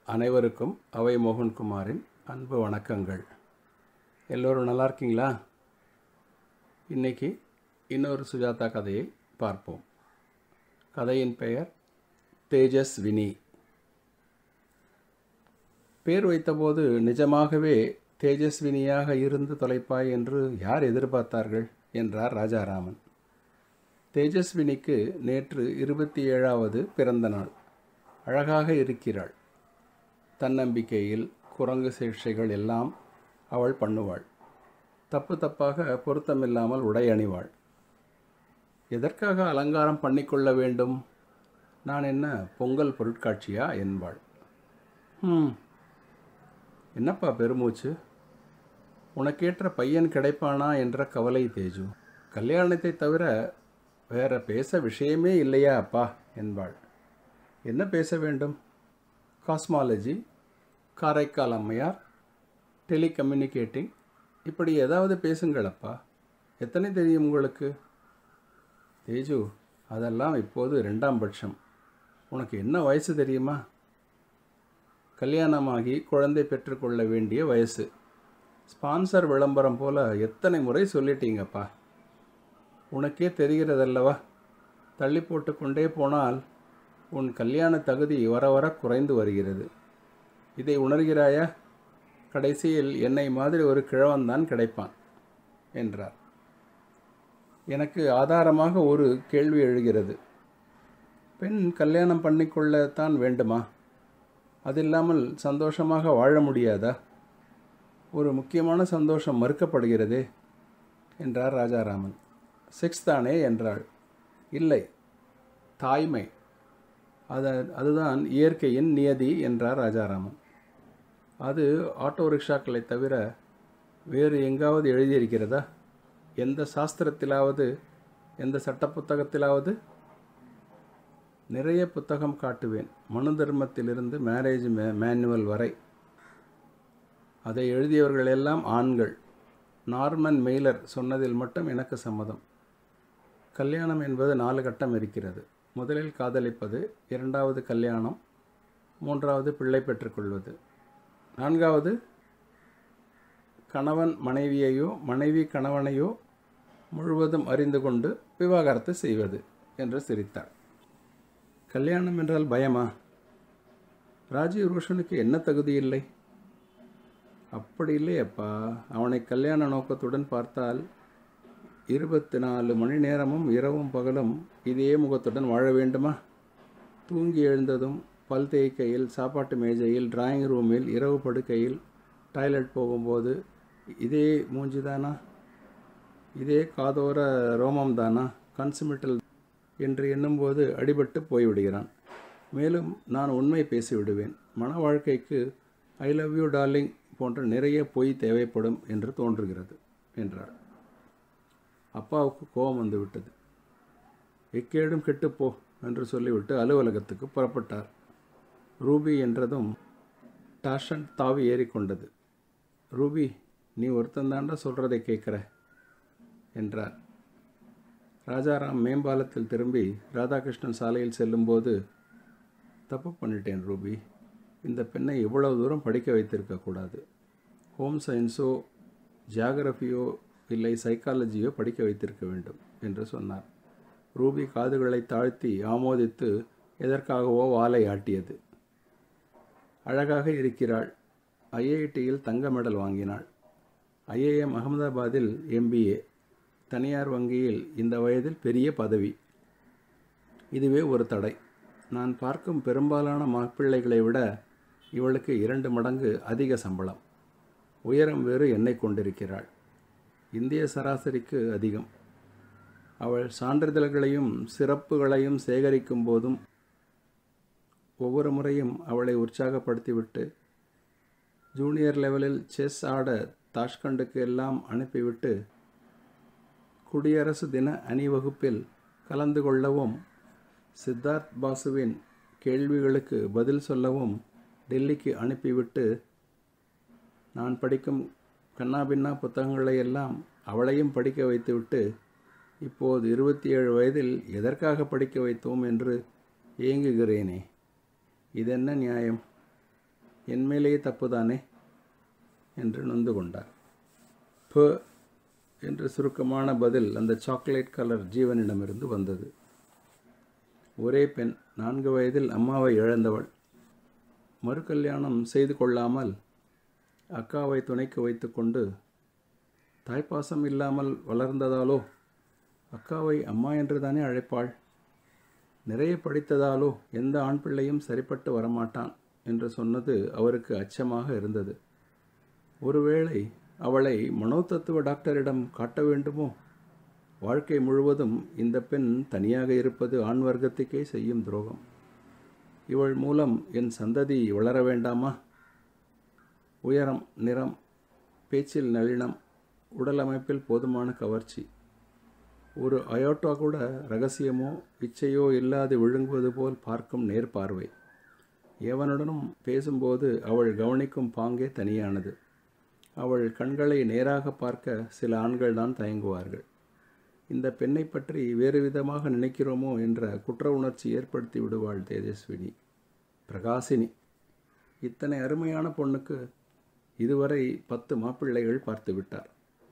அனைவருக்கும் அவை மோகன்குமாரின் அன்பு வணக்கங்கள் எல்லோரும் நல்லா இருக்கீங்களா இன்னைக்கு இன்னொரு சுஜாதா கதையை பார்ப்போம் கதையின் பெயர் தேஜஸ்வினி பேர் வைத்தபோது நிஜமாகவே தேஜஸ்வினியாக இருந்து தொலைப்பாய் என்று யார் எதிர்பார்த்தார்கள் என்றார் ராஜாராமன் தேஜஸ்வினிக்கு நேற்று இருபத்தி ஏழாவது பிறந்த நாள் அழகாக இருக்கிறாள் தன்னம்பிக்கையில் குரங்கு சிகிச்சைகள் எல்லாம் அவள் பண்ணுவாள் தப்பு தப்பாக பொருத்தமில்லாமல் உடை அணிவாள் எதற்காக அலங்காரம் பண்ணிக்கொள்ள வேண்டும் நான் என்ன பொங்கல் பொருட்காட்சியா என்பாள் ம் என்னப்பா பெருமூச்சு உனக்கேற்ற பையன் கிடைப்பானா என்ற கவலை தேஜு கல்யாணத்தை தவிர வேற பேச விஷயமே இல்லையா அப்பா என்பாள் என்ன பேச வேண்டும் காஸ்மாலஜி காரைக்கால் அம்மையார் டெலிகம்யூனிகேட்டிங் இப்படி ஏதாவது பேசுங்களப்பா எத்தனை தெரியும் உங்களுக்கு தேஜு அதெல்லாம் இப்போது ரெண்டாம் பட்சம் உனக்கு என்ன வயசு தெரியுமா கல்யாணமாகி குழந்தை பெற்றுக்கொள்ள வேண்டிய வயசு ஸ்பான்சர் விளம்பரம் போல எத்தனை முறை சொல்லிட்டீங்கப்பா உனக்கே தெரிகிறதல்லவா தள்ளி போட்டுக்கொண்டே போனால் உன் கல்யாண தகுதி வர வர குறைந்து வருகிறது இதை உணர்கிறாயா கடைசியில் என்னை மாதிரி ஒரு கிழவன்தான் கிடைப்பான் என்றார் எனக்கு ஆதாரமாக ஒரு கேள்வி எழுகிறது பெண் கல்யாணம் பண்ணிக்கொள்ளத்தான் வேண்டுமா அது இல்லாமல் சந்தோஷமாக வாழ முடியாதா ஒரு முக்கியமான சந்தோஷம் மறுக்கப்படுகிறதே என்றார் ராஜாராமன் செக்ஸ் தானே என்றாள் இல்லை தாய்மை அது அதுதான் இயற்கையின் நியதி என்றார் ராஜாராமன் அது ஆட்டோ ரிக்ஷாக்களை தவிர வேறு எங்காவது எழுதியிருக்கிறதா எந்த சாஸ்திரத்திலாவது எந்த சட்ட புத்தகத்திலாவது நிறைய புத்தகம் காட்டுவேன் மனு தர்மத்திலிருந்து மேரேஜ் மே மேனுவல் வரை அதை எழுதியவர்கள் எல்லாம் ஆண்கள் நார்மன் மெய்லர் சொன்னதில் மட்டும் எனக்கு சம்மதம் கல்யாணம் என்பது நாலு கட்டம் இருக்கிறது முதலில் காதலிப்பது இரண்டாவது கல்யாணம் மூன்றாவது பிள்ளை பெற்றுக்கொள்வது நான்காவது கணவன் மனைவியையோ மனைவி கணவனையோ முழுவதும் அறிந்து கொண்டு விவாகரத்து செய்வது என்று சிரித்தார் கல்யாணம் என்றால் பயமா ராஜீவ் ரோஷனுக்கு என்ன தகுதி இல்லை அப்படி இல்லையப்பா அவனை கல்யாண நோக்கத்துடன் பார்த்தால் இருபத்தி நாலு மணி நேரமும் இரவும் பகலும் இதே முகத்துடன் வாழ வேண்டுமா தூங்கி எழுந்ததும் பல் தேய்க்கையில் சாப்பாட்டு மேஜையில் டிராயிங் ரூமில் இரவு படுக்கையில் டாய்லெட் போகும்போது இதே மூஞ்சி தானா இதே காதோர ரோமம் தானா கன்சுமிட்டல் என்று எண்ணும்போது அடிபட்டு போய்விடுகிறான் மேலும் நான் உண்மை பேசிவிடுவேன் மன வாழ்க்கைக்கு ஐ லவ் யூ டார்லிங் போன்ற நிறைய பொய் தேவைப்படும் என்று தோன்றுகிறது என்றார் அப்பாவுக்கு கோபம் வந்து விட்டது எக்கேடும் கெட்டுப்போ என்று சொல்லிவிட்டு அலுவலகத்துக்கு புறப்பட்டார் ரூபி என்றதும் டாஷன் தாவி ஏறிக்கொண்டது ரூபி நீ ஒருத்தந்தாண்டா சொல்கிறதை கேட்குற என்றார் ராஜாராம் மேம்பாலத்தில் திரும்பி ராதாகிருஷ்ணன் சாலையில் செல்லும்போது தப்பு பண்ணிட்டேன் ரூபி இந்த பெண்ணை இவ்வளவு தூரம் படிக்க வைத்திருக்கக்கூடாது ஹோம் சயின்ஸோ ஜியாகிரஃபியோ இல்லை சைக்காலஜியோ படிக்க வைத்திருக்க வேண்டும் என்று சொன்னார் ரூபி காதுகளை தாழ்த்தி ஆமோதித்து எதற்காகவோ வாலை ஆட்டியது அழகாக இருக்கிறாள் ஐஐடியில் தங்க மெடல் வாங்கினாள் ஐஏஎம் அகமதாபாத்தில் எம்பிஏ தனியார் வங்கியில் இந்த வயதில் பெரிய பதவி இதுவே ஒரு தடை நான் பார்க்கும் பெரும்பாலான மாப்பிள்ளைகளை விட இவளுக்கு இரண்டு மடங்கு அதிக சம்பளம் உயரம் வேறு என்னை கொண்டிருக்கிறாள் இந்திய சராசரிக்கு அதிகம் அவள் சான்றிதழ்களையும் சிறப்புகளையும் சேகரிக்கும் போதும் ஒவ்வொரு முறையும் அவளை உற்சாகப்படுத்திவிட்டு ஜூனியர் லெவலில் செஸ் ஆட தாஷ்கண்டுக்கு எல்லாம் அனுப்பிவிட்டு குடியரசு தின அணிவகுப்பில் கலந்து கொள்ளவும் சித்தார்த் பாசுவின் கேள்விகளுக்கு பதில் சொல்லவும் டெல்லிக்கு அனுப்பிவிட்டு நான் படிக்கும் கண்ணாபின்னா புத்தகங்களை எல்லாம் அவளையும் படிக்க வைத்துவிட்டு இப்போது இருபத்தி ஏழு வயதில் எதற்காக படிக்க வைத்தோம் என்று ஏங்குகிறேனே இதென்ன நியாயம் என் மேலேயே தப்புதானே என்று நொந்து கொண்டார் ப என்று சுருக்கமான பதில் அந்த சாக்லேட் கலர் ஜீவனிடமிருந்து வந்தது ஒரே பெண் நான்கு வயதில் அம்மாவை இழந்தவள் மறு கல்யாணம் செய்து கொள்ளாமல் அக்காவை துணைக்கு வைத்துக்கொண்டு தாய்ப்பாசம் இல்லாமல் வளர்ந்ததாலோ அக்காவை அம்மா என்று தானே அழைப்பாள் நிறைய படித்ததாலோ எந்த ஆண் பிள்ளையும் சரிப்பட்டு வரமாட்டான் என்று சொன்னது அவருக்கு அச்சமாக இருந்தது ஒருவேளை அவளை மனோதத்துவ டாக்டரிடம் காட்ட வேண்டுமோ வாழ்க்கை முழுவதும் இந்த பெண் தனியாக இருப்பது ஆண் வர்க்கத்துக்கே செய்யும் துரோகம் இவள் மூலம் என் சந்ததி வளர வேண்டாமா உயரம் நிறம் பேச்சில் நளினம் உடல் அமைப்பில் போதுமான கவர்ச்சி ஒரு அயோட்டா கூட ரகசியமோ இச்சையோ இல்லாது விழுங்குவது போல் பார்க்கும் நேர்பார்வை எவனுடனும் பேசும்போது அவள் கவனிக்கும் பாங்கே தனியானது அவள் கண்களை நேராக பார்க்க சில ஆண்கள் தான் தயங்குவார்கள் இந்த பெண்ணை பற்றி வேறு விதமாக நினைக்கிறோமோ என்ற குற்ற உணர்ச்சி ஏற்படுத்தி விடுவாள் தேஜஸ்வினி பிரகாசினி இத்தனை அருமையான பொண்ணுக்கு இதுவரை பத்து மாப்பிள்ளைகள் பார்த்து விட்டார்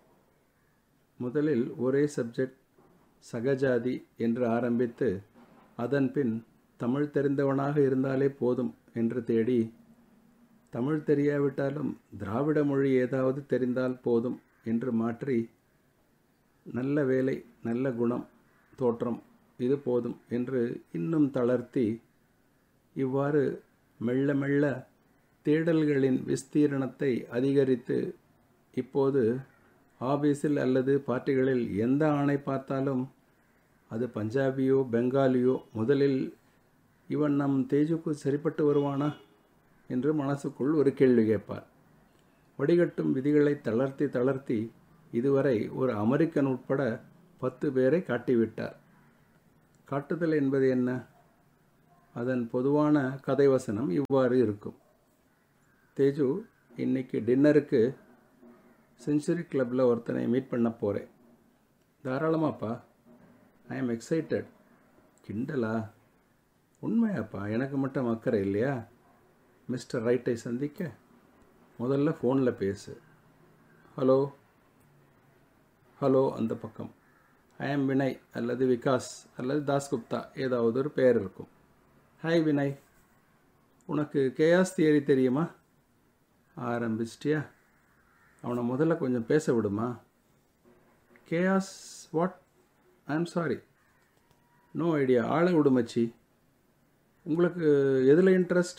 முதலில் ஒரே சப்ஜெக்ட் சகஜாதி என்று ஆரம்பித்து அதன் பின் தமிழ் தெரிந்தவனாக இருந்தாலே போதும் என்று தேடி தமிழ் தெரியாவிட்டாலும் திராவிட மொழி ஏதாவது தெரிந்தால் போதும் என்று மாற்றி நல்ல வேலை நல்ல குணம் தோற்றம் இது போதும் என்று இன்னும் தளர்த்தி இவ்வாறு மெல்ல மெல்ல தேடல்களின் விஸ்தீரணத்தை அதிகரித்து இப்போது ஆபீஸில் அல்லது பார்ட்டிகளில் எந்த ஆணை பார்த்தாலும் அது பஞ்சாபியோ பெங்காலியோ முதலில் இவன் நம் தேஜுக்கு சரிப்பட்டு வருவானா என்று மனசுக்குள் ஒரு கேள்வி கேட்பார் வடிகட்டும் விதிகளை தளர்த்தி தளர்த்தி இதுவரை ஒரு அமெரிக்கன் உட்பட பத்து பேரை காட்டிவிட்டார் காட்டுதல் என்பது என்ன அதன் பொதுவான கதை வசனம் இவ்வாறு இருக்கும் தேஜு இன்னைக்கு டின்னருக்கு செஞ்சுரி கிளப்பில் ஒருத்தனை மீட் பண்ண போகிறேன் தாராளமாப்பா ஐ எம் எக்ஸைட்டட் கிண்டலா உண்மையாப்பா எனக்கு மட்டும் அக்கறை இல்லையா மிஸ்டர் ரைட்டை சந்திக்க முதல்ல ஃபோனில் பேசு ஹலோ ஹலோ அந்த பக்கம் ஐ எம் வினய் அல்லது விகாஸ் அல்லது தாஸ்குப்தா ஏதாவது ஒரு பெயர் இருக்கும் ஹாய் வினய் உனக்கு கேயாஸ் தியரி தெரியுமா ஆரம்பிச்சிட்டியா அவனை முதல்ல கொஞ்சம் பேச விடுமா chaos what I am sorry no idea ஆளை விடுமச்சி உங்களுக்கு எதில் interest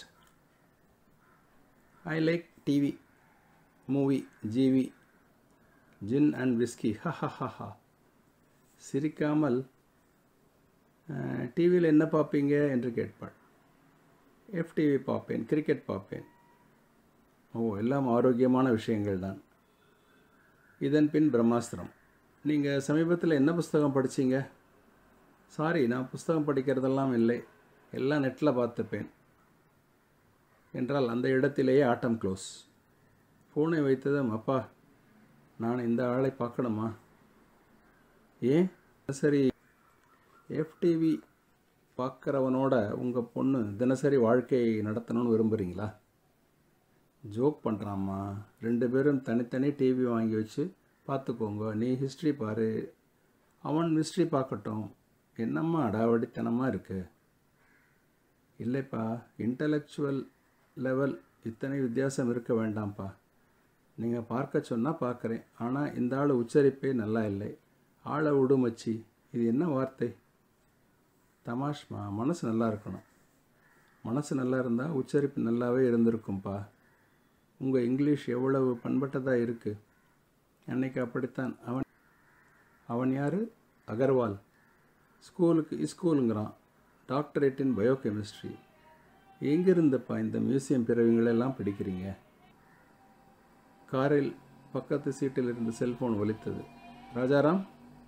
I like TV movie ஜிவி ஜின் அண்ட் விஸ்கி ஹஹஹஹா சிரிக்காமல் டிவியில் என்ன பார்ப்பீங்க என்று கேட்பாள் எஃப்டிவி பார்ப்பேன் கிரிக்கெட் பார்ப்பேன் ஓ எல்லாம் ஆரோக்கியமான விஷயங்கள் தான் இதன் பின் பிரம்மாஸ்திரம் நீங்கள் சமீபத்தில் என்ன புஸ்தகம் படிச்சீங்க சாரி நான் புஸ்தகம் படிக்கிறதெல்லாம் இல்லை எல்லாம் நெட்டில் பார்த்துப்பேன் என்றால் அந்த இடத்திலேயே ஆட்டம் க்ளோஸ் ஃபோனை வைத்ததும் அப்பா நான் இந்த ஆளை பார்க்கணுமா ஏன் சரி எஃப்டிவி பார்க்குறவனோட உங்கள் பொண்ணு தினசரி வாழ்க்கையை நடத்தணும்னு விரும்புகிறீங்களா ஜோக் பண்ணுறாம்மா ரெண்டு பேரும் தனித்தனி டிவி வாங்கி வச்சு பார்த்துக்கோங்க நீ ஹிஸ்ட்ரி பாரு அவன் ஹிஸ்ட்ரி பார்க்கட்டும் என்னம்மா அடாவடித்தனமாக இருக்கு இல்லைப்பா இன்டலெக்சுவல் லெவல் இத்தனை வித்தியாசம் இருக்க வேண்டாம்ப்பா நீங்கள் பார்க்க சொன்னால் பார்க்குறேன் ஆனால் இந்த ஆள் உச்சரிப்பே நல்லா இல்லை ஆளை விடுமச்சி இது என்ன வார்த்தை தமாஷ்மா மனசு நல்லா இருக்கணும் மனசு நல்லா இருந்தால் உச்சரிப்பு நல்லாவே இருந்திருக்கும்ப்பா உங்கள் இங்கிலீஷ் எவ்வளவு பண்பட்டதாக இருக்குது அன்னைக்கு அப்படித்தான் அவன் அவன் யார் அகர்வால் ஸ்கூலுக்கு ஸ்கூலுங்கிறான் டாக்டரேட் இன் பயோகெமிஸ்ட்ரி எங்கிருந்தப்பா இந்த மியூசியம் பிறவிங்களெல்லாம் பிடிக்கிறீங்க காரில் பக்கத்து சீட்டில் இருந்து செல்போன் ஒலித்தது ராஜாராம்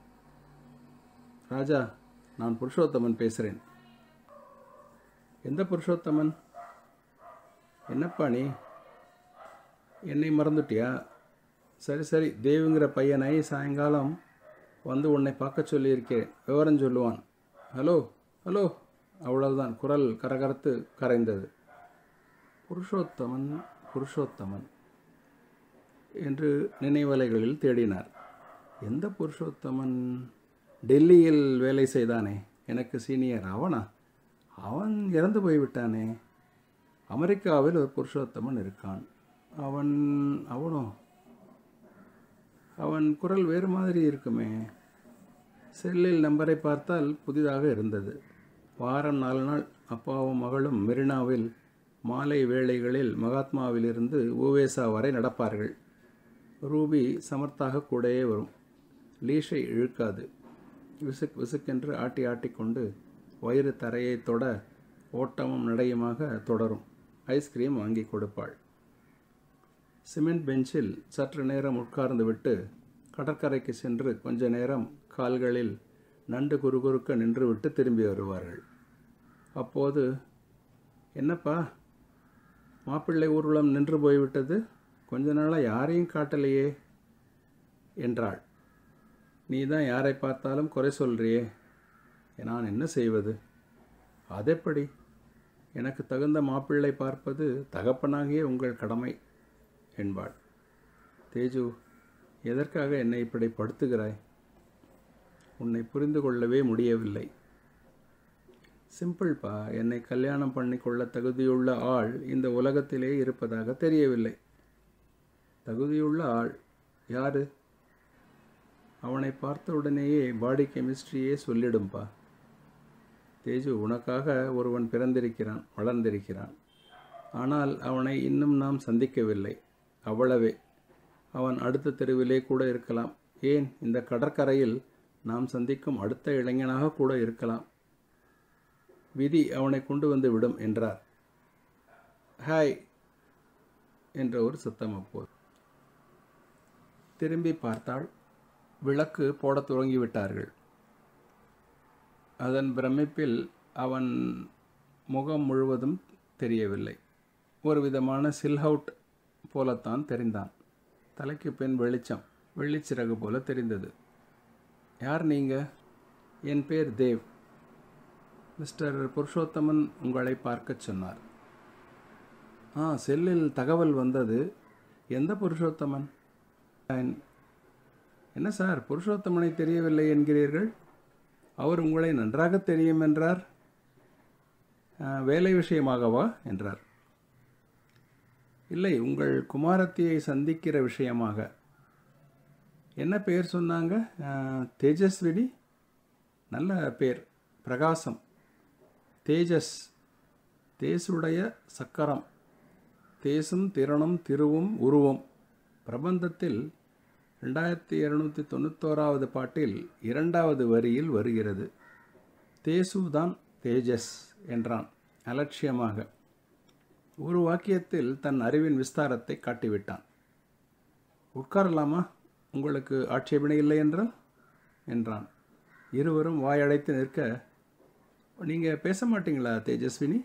ராஜா நான் புருஷோத்தமன் பேசுகிறேன் எந்த புருஷோத்தமன் என்னப்பா நீ என்னை மறந்துட்டியா சரி சரி தேவுங்கிற பையனை சாயங்காலம் வந்து உன்னை பார்க்க சொல்லியிருக்கிறேன் விவரம் சொல்லுவான் ஹலோ ஹலோ அவ்வளவுதான் குரல் கரகரத்து கரைந்தது புருஷோத்தமன் புருஷோத்தமன் என்று நினைவலைகளில் தேடினார் எந்த புருஷோத்தமன் டெல்லியில் வேலை செய்தானே எனக்கு சீனியர் அவனா அவன் இறந்து போய்விட்டானே அமெரிக்காவில் ஒரு புருஷோத்தமன் இருக்கான் அவன் அவனோ அவன் குரல் வேறு மாதிரி இருக்குமே செல்லில் நம்பரை பார்த்தால் புதிதாக இருந்தது வாரம் நாலு நாள் அப்பாவும் மகளும் மெரினாவில் மாலை வேளைகளில் மகாத்மாவிலிருந்து ஊவேசா வரை நடப்பார்கள் ரூபி சமர்த்தாக கூடயே வரும் லீஷை இழுக்காது விசுக் விசுக்கென்று ஆட்டி ஆட்டிக்கொண்டு வயிறு தரையை தொட ஓட்டமும் நடையுமாக தொடரும் ஐஸ்கிரீம் வாங்கி கொடுப்பாள் சிமெண்ட் பெஞ்சில் சற்று நேரம் உட்கார்ந்து விட்டு கடற்கரைக்கு சென்று கொஞ்ச நேரம் கால்களில் நண்டு குறுகுறுக்க நின்றுவிட்டு திரும்பி வருவார்கள் அப்போது என்னப்பா மாப்பிள்ளை ஊர்வலம் நின்று போய்விட்டது கொஞ்ச நாளாக யாரையும் காட்டலையே என்றாள் நீ தான் யாரை பார்த்தாலும் குறை சொல்றியே நான் என்ன செய்வது அதெப்படி எனக்கு தகுந்த மாப்பிள்ளை பார்ப்பது தகப்பனாகிய உங்கள் கடமை என்பாள் தேஜு எதற்காக என்னை இப்படி படுத்துகிறாய் உன்னை புரிந்து கொள்ளவே முடியவில்லை சிம்பிள்ப்பா என்னை கல்யாணம் பண்ணிக்கொள்ள தகுதியுள்ள ஆள் இந்த உலகத்திலே இருப்பதாக தெரியவில்லை தகுதியுள்ள ஆள் யாரு அவனை பார்த்த உடனேயே பாடி கெமிஸ்ட்ரியே சொல்லிடும்பா தேஜு உனக்காக ஒருவன் பிறந்திருக்கிறான் வளர்ந்திருக்கிறான் ஆனால் அவனை இன்னும் நாம் சந்திக்கவில்லை அவ்வளவே அவன் அடுத்த தெருவிலே கூட இருக்கலாம் ஏன் இந்த கடற்கரையில் நாம் சந்திக்கும் அடுத்த இளைஞனாக கூட இருக்கலாம் விதி அவனை கொண்டு வந்து விடும் என்றார் ஹாய் என்ற ஒரு சத்தம் அப்போது திரும்பி பார்த்தாள் விளக்கு போடத் துவங்கிவிட்டார்கள் அதன் பிரமிப்பில் அவன் முகம் முழுவதும் தெரியவில்லை ஒரு விதமான சில்ஹவுட் போலத்தான் தெரிந்தான் தலைக்கு பின் வெளிச்சம் வெள்ளிச்சிறகு போல தெரிந்தது யார் நீங்கள் என் பேர் தேவ் மிஸ்டர் புருஷோத்தமன் உங்களை பார்க்கச் சொன்னார் ஆ செல்லில் தகவல் வந்தது எந்த புருஷோத்தமன் என்ன சார் புருஷோத்தமனை தெரியவில்லை என்கிறீர்கள் அவர் உங்களை நன்றாக தெரியும் என்றார் வேலை விஷயமாகவா என்றார் இல்லை உங்கள் குமாரத்தியை சந்திக்கிற விஷயமாக என்ன பேர் சொன்னாங்க தேஜஸ்வினி நல்ல பேர் பிரகாசம் தேஜஸ் தேசுடைய சக்கரம் தேசும் திறனும் திருவும் உருவம் பிரபந்தத்தில் ரெண்டாயிரத்தி இரநூத்தி தொண்ணூத்தோராவது பாட்டில் இரண்டாவது வரியில் வருகிறது தேசு தான் தேஜஸ் என்றான் அலட்சியமாக ஒரு வாக்கியத்தில் தன் அறிவின் விஸ்தாரத்தை காட்டிவிட்டான் உட்காரலாமா உங்களுக்கு ஆட்சேபனை இல்லை என்றால் என்றான் இருவரும் வாயடைத்து நிற்க நீங்கள் பேச மாட்டீங்களா தேஜஸ்வினி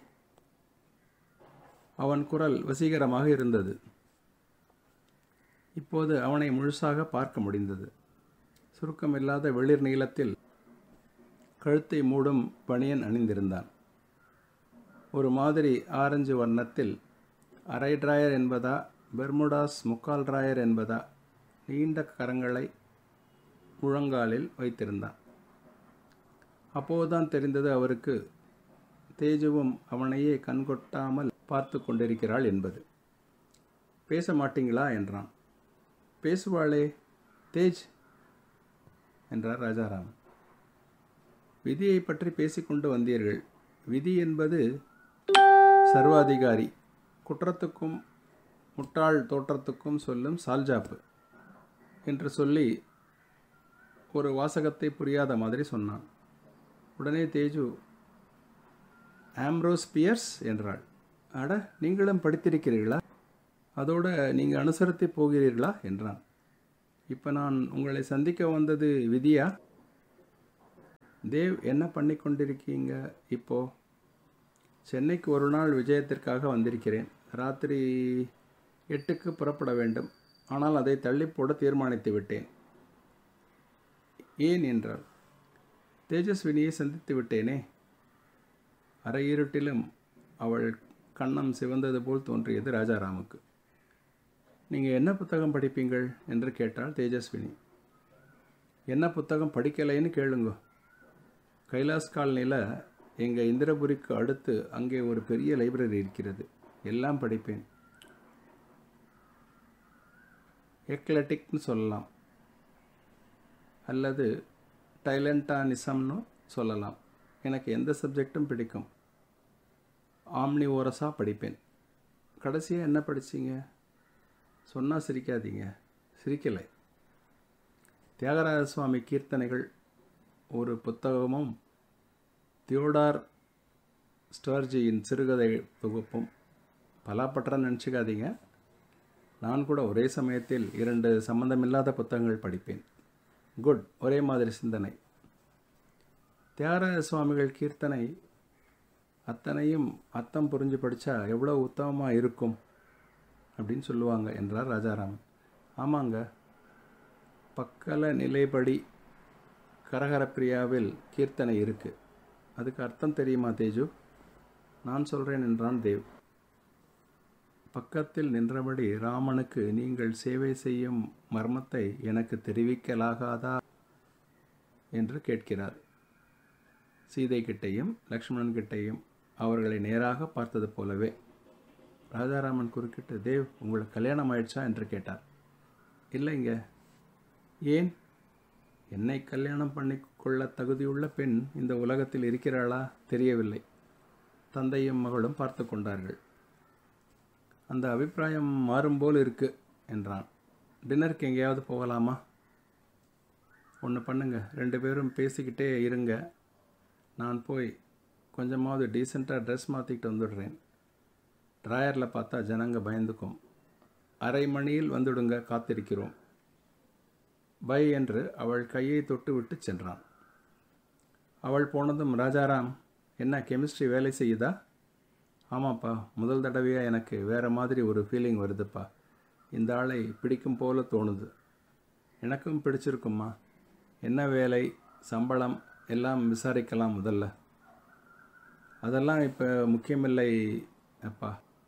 அவன் குரல் வசீகரமாக இருந்தது இப்போது அவனை முழுசாக பார்க்க முடிந்தது சுருக்கமில்லாத வெளிர் நீளத்தில் கழுத்தை மூடும் பனியன் அணிந்திருந்தான் ஒரு மாதிரி ஆரஞ்சு வர்ணத்தில் அரை டிராயர் என்பதா பெர்முடாஸ் முக்கால் டிராயர் என்பதா நீண்ட கரங்களை முழங்காலில் வைத்திருந்தான் அப்போதுதான் தெரிந்தது அவருக்கு தேஜுவும் அவனையே கண்கொட்டாமல் பார்த்து கொண்டிருக்கிறாள் என்பது பேச மாட்டீங்களா என்றான் பேசுவாளே தேஜ் என்றார் ராஜாராம் விதியை பற்றி பேசிக்கொண்டு வந்தீர்கள் விதி என்பது சர்வாதிகாரி குற்றத்துக்கும் முட்டாள் தோற்றத்துக்கும் சொல்லும் சால்ஜாப்பு என்று சொல்லி ஒரு வாசகத்தை புரியாத மாதிரி சொன்னான் உடனே தேஜு ஆம்ரோஸ் பியர்ஸ் என்றாள் அட நீங்களும் படித்திருக்கிறீர்களா அதோட நீங்கள் அனுசரித்து போகிறீர்களா என்றான் இப்போ நான் உங்களை சந்திக்க வந்தது விதியா தேவ் என்ன பண்ணி கொண்டிருக்கீங்க இப்போ சென்னைக்கு ஒரு நாள் விஜயத்திற்காக வந்திருக்கிறேன் ராத்திரி எட்டுக்கு புறப்பட வேண்டும் ஆனால் அதை தள்ளி போட தீர்மானித்து விட்டேன் ஏன் என்றால் தேஜஸ்வினியை சந்தித்து விட்டேனே அரை இருட்டிலும் அவள் கண்ணம் சிவந்தது போல் தோன்றியது ராஜாராமுக்கு நீங்கள் என்ன புத்தகம் படிப்பீங்கள் என்று கேட்டாள் தேஜஸ்வினி என்ன புத்தகம் படிக்கலைன்னு கேளுங்க கைலாஸ் காலனியில் எங்கள் இந்திரபுரிக்கு அடுத்து அங்கே ஒரு பெரிய லைப்ரரி இருக்கிறது எல்லாம் படிப்பேன் எக்லட்டிக்னு சொல்லலாம் அல்லது டைலண்டானிசம்னு சொல்லலாம் எனக்கு எந்த சப்ஜெக்டும் பிடிக்கும் ஆம்னி ஓரஸாக படிப்பேன் கடைசியாக என்ன படிச்சீங்க சொன்னால் சிரிக்காதீங்க சிரிக்கலை தியாகராஜ சுவாமி கீர்த்தனைகள் ஒரு புத்தகமும் தியோடார் ஸ்டர்ஜியின் சிறுகதை தொகுப்பும் பலாப்பற்றன்னு நினச்சிக்காதீங்க நான் கூட ஒரே சமயத்தில் இரண்டு சம்பந்தமில்லாத புத்தகங்கள் படிப்பேன் குட் ஒரே மாதிரி சிந்தனை தியாகராஜ சுவாமிகள் கீர்த்தனை அத்தனையும் அர்த்தம் புரிஞ்சு படித்தா எவ்வளோ உத்தமமாக இருக்கும் அப்படின்னு சொல்லுவாங்க என்றார் ராஜாராமன் ஆமாங்க பக்கல நிலைப்படி கரகரப்பிரியாவில் கீர்த்தனை இருக்குது அதுக்கு அர்த்தம் தெரியுமா தேஜு நான் சொல்கிறேன் என்றான் தேவ் பக்கத்தில் நின்றபடி ராமனுக்கு நீங்கள் சேவை செய்யும் மர்மத்தை எனக்கு தெரிவிக்கலாகாதா என்று கேட்கிறார் சீதை கிட்டையும் லக்ஷ்மணன் கிட்டையும் அவர்களை நேராக பார்த்தது போலவே ராஜாராமன் குறுக்கிட்டு தேவ் உங்களுக்கு கல்யாணம் ஆயிடுச்சா என்று கேட்டார் இல்லைங்க ஏன் என்னை கல்யாணம் பண்ணிக்கொள்ள தகுதியுள்ள பெண் இந்த உலகத்தில் இருக்கிறாளா தெரியவில்லை தந்தையும் மகளும் பார்த்து கொண்டார்கள் அந்த அபிப்பிராயம் மாறும்போல் இருக்கு என்றான் டின்னருக்கு எங்கேயாவது போகலாமா ஒன்று பண்ணுங்க ரெண்டு பேரும் பேசிக்கிட்டே இருங்க நான் போய் கொஞ்சமாவது டீசெண்டாக ட்ரெஸ் மாற்றிக்கிட்டு வந்துடுறேன் ட்ராயரில் பார்த்தா ஜனங்க பயந்துக்கும் அரை மணியில் வந்துடுங்க காத்திருக்கிறோம் பை என்று அவள் கையை தொட்டு விட்டு சென்றான் அவள் போனதும் ராஜாராம் என்ன கெமிஸ்ட்ரி வேலை செய்யுதா ஆமாப்பா முதல் தடவையாக எனக்கு வேறு மாதிரி ஒரு ஃபீலிங் வருதுப்பா இந்த ஆளை பிடிக்கும் போல தோணுது எனக்கும் பிடிச்சிருக்கும்மா என்ன வேலை சம்பளம் எல்லாம் விசாரிக்கலாம் முதல்ல அதெல்லாம் இப்போ முக்கியமில்லை அப்பா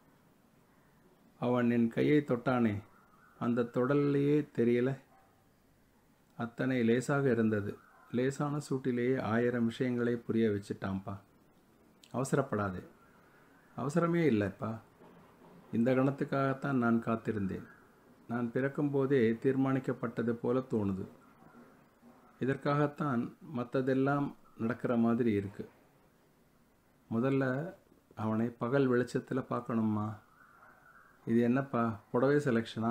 அவன் என் கையை தொட்டானே அந்த தொடல்லையே தெரியல அத்தனை லேசாக இருந்தது லேசான சூட்டிலேயே ஆயிரம் விஷயங்களை புரிய வச்சுட்டான்ப்பா அவசரப்படாதே அவசரமே இல்லைப்பா இந்த கணத்துக்காகத்தான் நான் காத்திருந்தேன் நான் பிறக்கும்போதே தீர்மானிக்கப்பட்டது போல தோணுது இதற்காகத்தான் மற்றதெல்லாம் நடக்கிற மாதிரி இருக்கு முதல்ல அவனை பகல் வெளிச்சத்தில் பார்க்கணும்மா இது என்னப்பா புடவை செலெக்ஷனா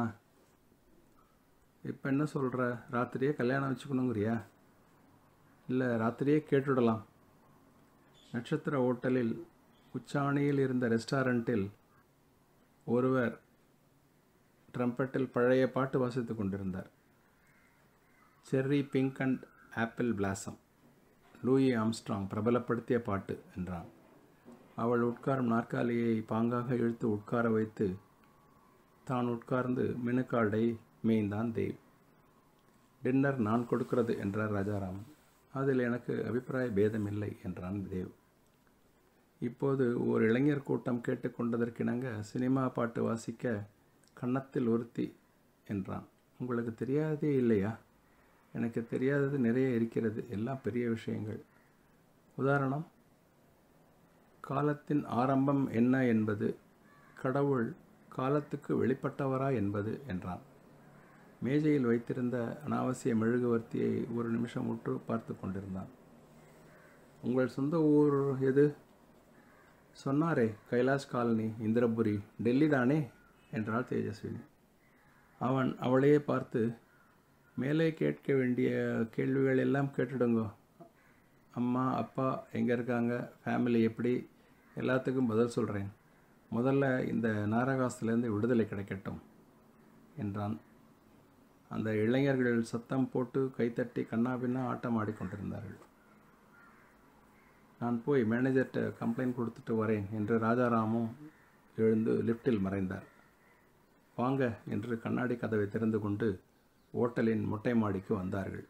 இப்போ என்ன சொல்கிற ராத்திரியே கல்யாணம் வச்சுக்கணுங்கிறியா இல்லை ராத்திரியே கேட்டுடலாம் நட்சத்திர ஹோட்டலில் உச்சாணியில் இருந்த ரெஸ்டாரண்ட்டில் ஒருவர் ட்ரம்பெட்டில் பழைய பாட்டு வாசித்து கொண்டிருந்தார் cherry pink and apple blossom Louis Armstrong பிரபலப்படுத்திய பாட்டு என்றான் அவள் உட்காரும் நாற்காலியை பாங்காக இழுத்து உட்கார வைத்து தான் உட்கார்ந்து மினுக்காடை மேய்ந்தான் தேவ் டின்னர் நான் கொடுக்கிறது என்றார் ராஜாராமன் அதில் எனக்கு அபிப்பிராய பேதமில்லை என்றான் தேவ் இப்போது ஒரு இளைஞர் கூட்டம் கேட்டுக்கொண்டதற்கிணங்க சினிமா பாட்டு வாசிக்க கன்னத்தில் ஒருத்தி என்றான் உங்களுக்கு தெரியாததே இல்லையா எனக்கு தெரியாதது நிறைய இருக்கிறது எல்லாம் பெரிய விஷயங்கள் உதாரணம் காலத்தின் ஆரம்பம் என்ன என்பது கடவுள் காலத்துக்கு வெளிப்பட்டவரா என்பது என்றான் மேஜையில் வைத்திருந்த அனாவசிய மெழுகுவர்த்தியை ஒரு நிமிஷம் உற்று பார்த்து கொண்டிருந்தான் உங்கள் சொந்த ஊர் எது சொன்னாரே கைலாஷ் காலனி இந்திரபுரி டெல்லி தானே என்றாள் தேஜஸ்வினி அவன் அவளையே பார்த்து மேலே கேட்க வேண்டிய கேள்விகள் எல்லாம் கேட்டுடுங்கோ அம்மா அப்பா எங்கே இருக்காங்க ஃபேமிலி எப்படி எல்லாத்துக்கும் பதில் சொல்கிறேன் முதல்ல இந்த நாரகாசத்துலேருந்து விடுதலை கிடைக்கட்டும் என்றான் அந்த இளைஞர்கள் சத்தம் போட்டு கைத்தட்டி கண்ணாபின்னா ஆட்டம் ஆடிக்கொண்டிருந்தார்கள் நான் போய் மேனேஜர்கிட்ட கம்ப்ளைண்ட் கொடுத்துட்டு வரேன் என்று ராஜாராமும் எழுந்து லிஃப்டில் மறைந்தார் வாங்க என்று கண்ணாடி கதவை திறந்து கொண்டு ஓட்டலின் மொட்டை மாடிக்கு வந்தார்கள்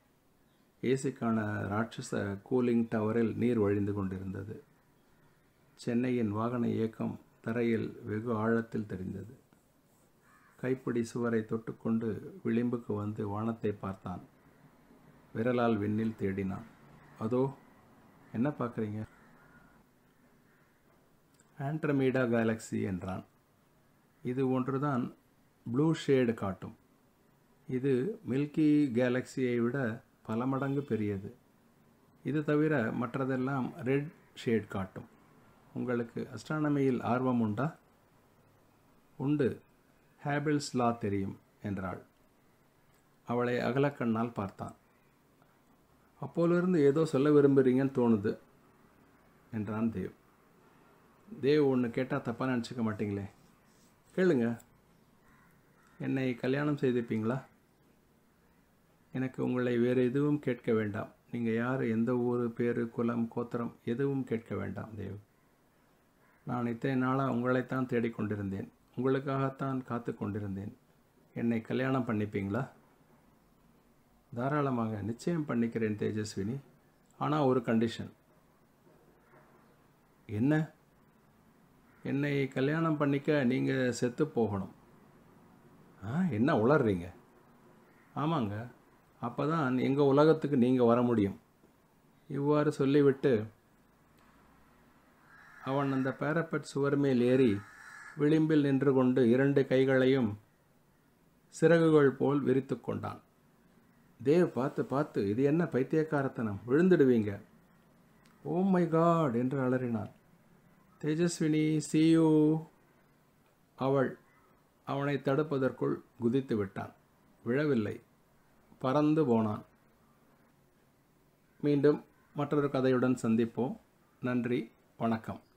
ஏசிக்கான ராட்சச கூலிங் டவரில் நீர் வழிந்து கொண்டிருந்தது சென்னையின் வாகன இயக்கம் தரையில் வெகு ஆழத்தில் தெரிந்தது கைப்பிடி சுவரை தொட்டுக்கொண்டு விளிம்புக்கு வந்து வானத்தை பார்த்தான் விரலால் விண்ணில் தேடினான் அதோ என்ன பார்க்குறீங்க ஆண்ட்ரமீடா கேலக்ஸி என்றான் இது ஒன்றுதான் ப்ளூ ஷேடு காட்டும் இது மில்கி கேலக்சியை விட பல மடங்கு பெரியது இது தவிர மற்றதெல்லாம் ரெட் ஷேட் காட்டும் உங்களுக்கு அஸ்ட்ரானமியில் ஆர்வம் உண்டா உண்டு ஹேபிள்ஸ் லா தெரியும் என்றாள் அவளை அகலக்கண்ணால் பார்த்தான் அப்போலிருந்து ஏதோ சொல்ல விரும்புகிறீங்கன்னு தோணுது என்றான் தேவ் தேவ் ஒன்று கேட்டால் தப்பாக நினச்சிக்க மாட்டீங்களே கேளுங்க என்னை கல்யாணம் செய்துப்பீங்களா எனக்கு உங்களை வேறு எதுவும் கேட்க வேண்டாம் நீங்கள் யார் எந்த ஊர் பேர் குலம் கோத்திரம் எதுவும் கேட்க வேண்டாம் தேவ் நான் இத்தனை நாளாக உங்களைத்தான் தேடிக்கொண்டிருந்தேன் உங்களுக்காகத்தான் காத்து கொண்டிருந்தேன் என்னை கல்யாணம் பண்ணிப்பீங்களா தாராளமாக நிச்சயம் பண்ணிக்கிறேன் தேஜஸ்வினி ஆனால் ஒரு கண்டிஷன் என்ன என்னை கல்யாணம் பண்ணிக்க நீங்கள் செத்து போகணும் ஆ என்ன உளர்றீங்க ஆமாங்க அப்போ தான் எங்கள் உலகத்துக்கு நீங்கள் வர முடியும் இவ்வாறு சொல்லிவிட்டு அவன் அந்த பேரப்பட் சுவர் மேல் ஏறி விளிம்பில் நின்று கொண்டு இரண்டு கைகளையும் சிறகுகள் போல் விரித்து கொண்டான் தேவ் பார்த்து பார்த்து இது என்ன பைத்தியக்காரத்தனம் விழுந்துடுவீங்க ஓ மை காட் என்று அலறினான் தேஜஸ்வினி சியூ அவள் அவனை தடுப்பதற்குள் குதித்து விட்டான் விழவில்லை பறந்து போனான் மீண்டும் மற்றொரு கதையுடன் சந்திப்போம் நன்றி வணக்கம்